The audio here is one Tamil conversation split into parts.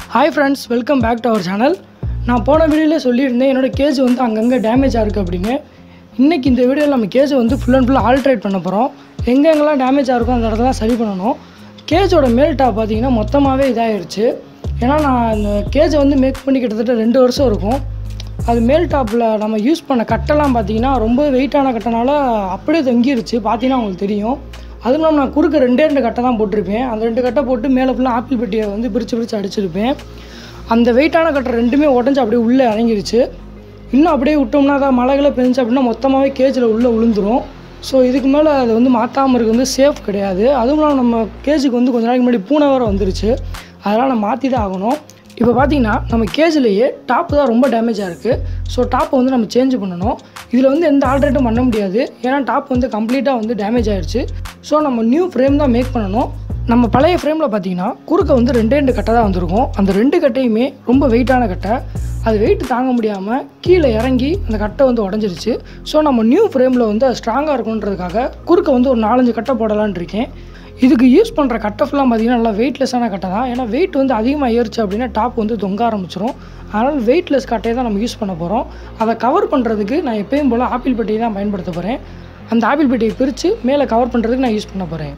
hi friends welcome back to our channel நான் போன வீடியோவிலே சொல்லியிருந்தேன் என்னோடய கேஜ் வந்து அங்கங்கே டேமேஜாக இருக்குது அப்படின்னு இன்றைக்கி இந்த வீடியோவில் நம்ம கேஜை வந்து ஃபுல் அண்ட் ஃபுல் ஆல்ட்ரேட் பண்ண போகிறோம் எங்கெங்கெல்லாம் டேமேஜாக இருக்கோ அந்த இடத்துல சரி பண்ணணும் கேஜோட மேல் டாப் பார்த்தீங்கன்னா மொத்தமாகவே இதாகிடுச்சு ஏன்னா நான் இந்த கேஜை வந்து மேக் பண்ணி கிட்டத்தட்ட ரெண்டு வருஷம் இருக்கும் அது மேல் டாப்பில் நம்ம யூஸ் பண்ண கட்டெல்லாம் பார்த்தீங்கன்னா ரொம்ப வெயிட்டான கட்டனால அப்படியே தொங்கிருச்சு பார்த்தீங்கன்னா உங்களுக்கு தெரியும் அதுவும் இல்லாமல் நான் குறுக்க ரெண்டே ரெண்டு கட்டை தான் போட்டிருப்பேன் அந்த ரெண்டு கட்டை போட்டு மேலே ஃபுல்லாக ஆப்பிள் பெட்டியை வந்து பிரித்து பிரித்து அடிச்சிருப்பேன் அந்த வெயிட்டான கட்டை ரெண்டுமே உடஞ்சி அப்படியே உள்ளே இறங்கிருச்சு இன்னும் அப்படியே விட்டோம்னா அதான் மழைகளை பெஞ்சு அப்படின்னா மொத்தமாகவே கேஜில் உள்ளே விழுந்துரும் ஸோ இதுக்கு மேலே அதை வந்து மாற்றாமல் இருக்க வந்து சேஃப் கிடையாது அதுவும் இல்லாமல் நம்ம கேஜுக்கு வந்து கொஞ்ச நாளைக்கு முன்னாடி பூனை வேறு வந்துருச்சு அதெல்லாம் நம்ம மாற்றி தான் ஆகணும் இப்போ பார்த்தீங்கன்னா நம்ம கேஜ்லேயே டாப் தான் ரொம்ப டேமேஜாக இருக்குது ஸோ டாப்பை வந்து நம்ம சேஞ்ச் பண்ணணும் இதில் வந்து எந்த ஆல்ட்ரேட்டும் பண்ண முடியாது ஏன்னா டாப் வந்து கம்ப்ளீட்டாக வந்து டேமேஜ் ஆயிடுச்சு ஸோ நம்ம நியூ ஃப்ரேம் தான் மேக் பண்ணணும் நம்ம பழைய ஃப்ரேமில் பார்த்தீங்கன்னா குறுக்க வந்து ரெண்டே ரெண்டு கட்டை தான் வந்திருக்கும் அந்த ரெண்டு கட்டையுமே ரொம்ப வெயிட்டான கட்டை அது வெயிட் தாங்க முடியாமல் கீழே இறங்கி அந்த கட்டை வந்து உடஞ்சிருச்சு ஸோ நம்ம நியூ ஃப்ரேமில் வந்து அது ஸ்ட்ராங்காக இருக்குன்றதுக்காக குறுக்க வந்து ஒரு நாலஞ்சு கட்டை போடலான்னு இருக்கேன் இதுக்கு யூஸ் பண்ணுற கட்டை ஃபுல்லாக பார்த்தீங்கன்னா நல்லா வெயிட்லெஸ்ஸான கட்டை தான் ஏன்னா வெயிட் வந்து அதிகமாக ஏறிச்சு அப்படின்னா டாப் வந்து தொங்க ஆரம்பிச்சிரும் அதனால் வெயிட்லெஸ் கட்டையை தான் நம்ம யூஸ் பண்ண போகிறோம் அதை கவர் பண்ணுறதுக்கு நான் எப்பயும் போல் ஆப்பிள் பெட்டியை தான் பயன்படுத்த போகிறேன் அந்த ஆப்பிள் பெட்டியை பிரித்து மேலே கவர் பண்ணுறதுக்கு நான் யூஸ் பண்ண போகிறேன்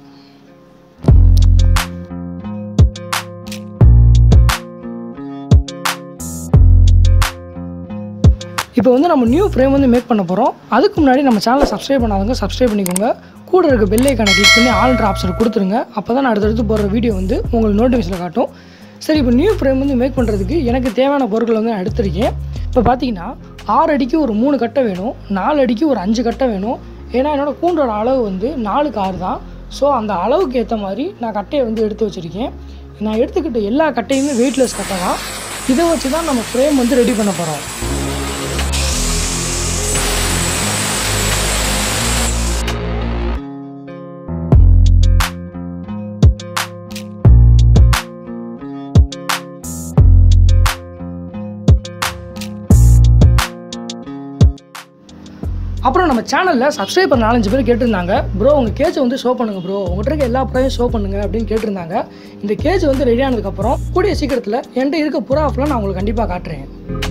இப்போ வந்து நம்ம நியூ ஃப்ரேம் வந்து மேக் பண்ண போகிறோம் அதுக்கு முன்னாடி நம்ம சேனலை சப்ஸ்கிரைப் பண்ணாதவங்க சப்ஸ்கிரைப் பண்ணிக்கோங்க கூட இருக்க பெல் ஐக்கானை கிளிக் பண்ணி ஆல்ட்ரு ஆப்ஷன் கொடுத்துருங்க அப்போ தான் நான் அடுத்தடுத்து போடுற வீடியோ வந்து உங்களுக்கு நோட்டிஃபிகேஷனில் காட்டும் சரி இப்போ நியூ ஃப்ரேம் வந்து மேக் பண்ணுறதுக்கு எனக்கு தேவையான பொருட்கள் வந்து நான் எடுத்திருக்கேன் இப்போ பார்த்தீங்கன்னா ஆறு அடிக்கு ஒரு மூணு கட்டை வேணும் நாலு அடிக்கு ஒரு அஞ்சு கட்டை வேணும் ஏன்னா என்னோடய கூண்டோட அளவு வந்து நாலுக்கு ஆறு தான் ஸோ அந்த அளவுக்கு ஏற்ற மாதிரி நான் கட்டையை வந்து எடுத்து வச்சுருக்கேன் நான் எடுத்துக்கிட்ட எல்லா கட்டையுமே வெயிட்லெஸ் கட்டை தான் இதை வச்சு தான் நம்ம ஃப்ரேம் வந்து ரெடி பண்ண போகிறோம் அப்புறம் நம்ம சேனலில் சப்ஸ்கிரைப் பண்ண நாலஞ்சு பேர் கேட்டிருந்தாங்க ப்ரோ உங்கள் கேஜை வந்து ஷோ பண்ணுங்க ப்ரோ உங்கள்கிட்ட இருக்க எல்லா புறாவையும் ஷோ பண்ணுங்க அப்படின்னு கேட்டிருந்தாங்க இந்த கேஜ் வந்து ரெடி ஆனதுக்கப்புறம் கூடிய சீக்கிரத்தில் என்கிட்ட இருக்க புறாஃப்லாம் நான் உங்களுக்கு கண்டிப்பாக காட்டுறேன்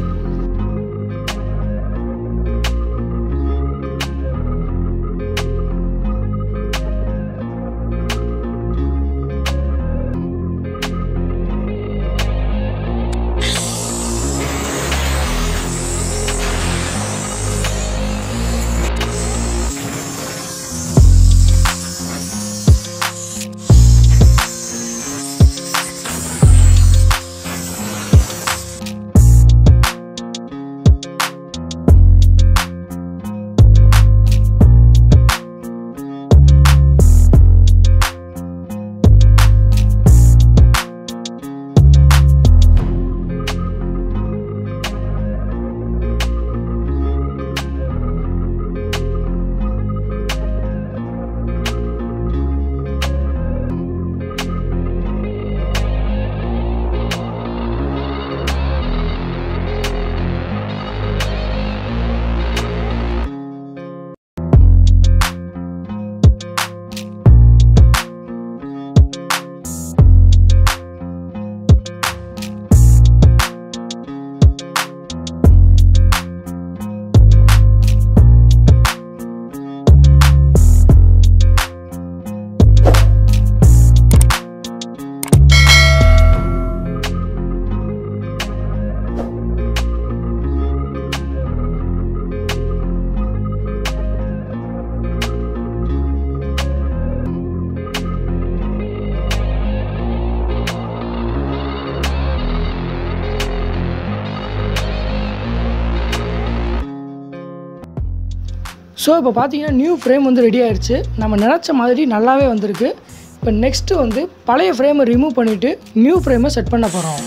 ஸோ இப்போ பார்த்தீங்கன்னா நியூ ஃப்ரேம் வந்து ரெடி ஆயிடுச்சு நம்ம நினச்ச மாதிரி நல்லாவே வந்திருக்கு இப்போ நெக்ஸ்ட்டு வந்து பழைய ஃப்ரேமை ரிமூவ் பண்ணிவிட்டு நியூ ஃப்ரேமை செட் பண்ண போகிறோம்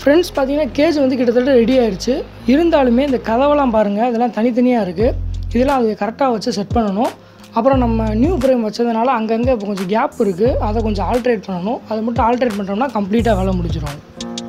ஃப்ரெண்ட்ஸ் பார்த்தீங்கன்னா கேஜ் வந்து கிட்டத்தட்ட ரெடி ஆயிடுச்சு இருந்தாலுமே இந்த கதவெல்லாம் பாருங்கள் இதெல்லாம் தனித்தனியாக இருக்குது இதெல்லாம் அது கரெக்டாக வச்சு செட் பண்ணணும் அப்புறம் நம்ம நியூ ஃப்ரேம் வச்சதுனால அங்கங்கே இப்போ கொஞ்சம் கேப் இருக்குது அதை கொஞ்சம் ஆல்ட்ரேட் பண்ணணும் அதை மட்டும் ஆல்ட்ரேட் பண்ணிட்டோம்னா கம்ப்ளீட்டாக வேலை முடிஞ்சிடும்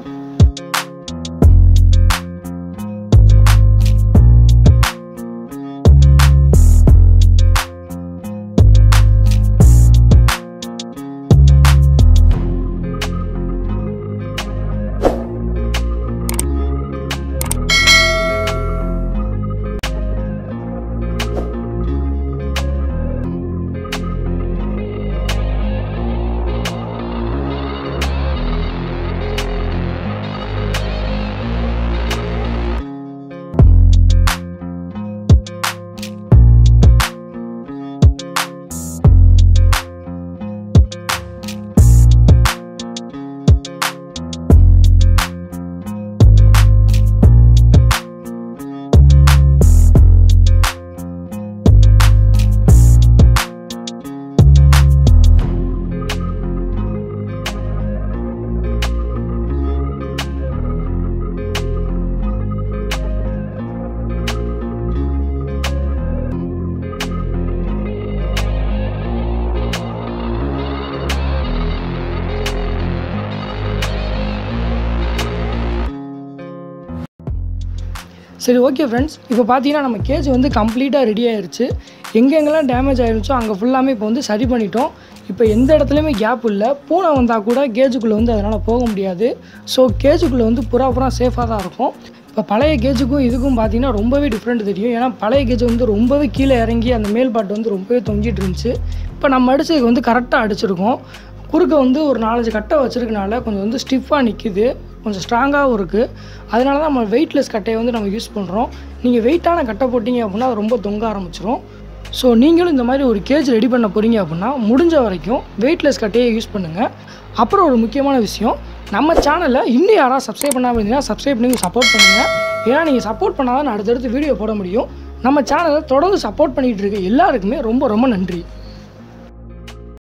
சரி ஓகே ஃப்ரெண்ட்ஸ் இப்போ பார்த்தீங்கன்னா நம்ம கேஜ் வந்து கம்ப்ளீட்டாக ரெடி ஆயிருச்சு எங்கெங்கெல்லாம் டேமேஜ் ஆயிருச்சோ அங்கே ஃபுல்லாமே இப்போ வந்து சரி பண்ணிட்டோம் இப்போ எந்த இடத்துலையுமே கேப் இல்லை பூனை வந்தால் கூட கேஜுக்குள்ளே வந்து அதனால் போக முடியாது ஸோ கேஜுக்குள்ளே வந்து புறா புறா சேஃபாக தான் இருக்கும் இப்போ பழைய கேஜுக்கும் இதுக்கும் பார்த்தீங்கன்னா ரொம்பவே டிஃப்ரெண்ட் தெரியும் ஏன்னா பழைய கேஜ் வந்து ரொம்பவே கீழே இறங்கி அந்த மேல் பாட்டு வந்து ரொம்பவே தொங்கிட்டு இருந்துச்சு இப்போ நம்ம அடிச்சதுக்கு வந்து கரெக்டாக அடிச்சிருக்கோம் குறுக்க வந்து ஒரு நாலஞ்சு கட்டை வச்சிருக்கனால கொஞ்சம் வந்து ஸ்டிஃபாக நிற்கிது கொஞ்சம் ஸ்ட்ராங்காகவும் இருக்குது அதனால தான் நம்ம வெயிட்லெஸ் கட்டையை வந்து நம்ம யூஸ் பண்ணுறோம் நீங்கள் வெயிட்டான கட்டை போட்டிங்க அப்படின்னா அது ரொம்ப தொங்க ஆரம்பிச்சிரும் ஸோ நீங்களும் இந்த மாதிரி ஒரு கேஜ் ரெடி பண்ண போகிறீங்க அப்படின்னா முடிஞ்ச வரைக்கும் வெயிட்லெஸ் கட்டையை யூஸ் பண்ணுங்கள் அப்புறம் ஒரு முக்கியமான விஷயம் நம்ம சேனலை இன்னும் யாராவது சப்ஸ்கிரைப் பண்ணாமல் இருந்தீங்கன்னா சப்ஸ்கிரைப் பண்ணி சப்போர்ட் பண்ணுங்கள் ஏன்னா நீங்கள் சப்போர்ட் பண்ணால் தான் நான் அடுத்தடுத்து வீடியோ போட முடியும் நம்ம சேனலை தொடர்ந்து சப்போர்ட் பண்ணிகிட்டு இருக்க எல்லாருக்குமே ரொம்ப ரொம்ப நன்றி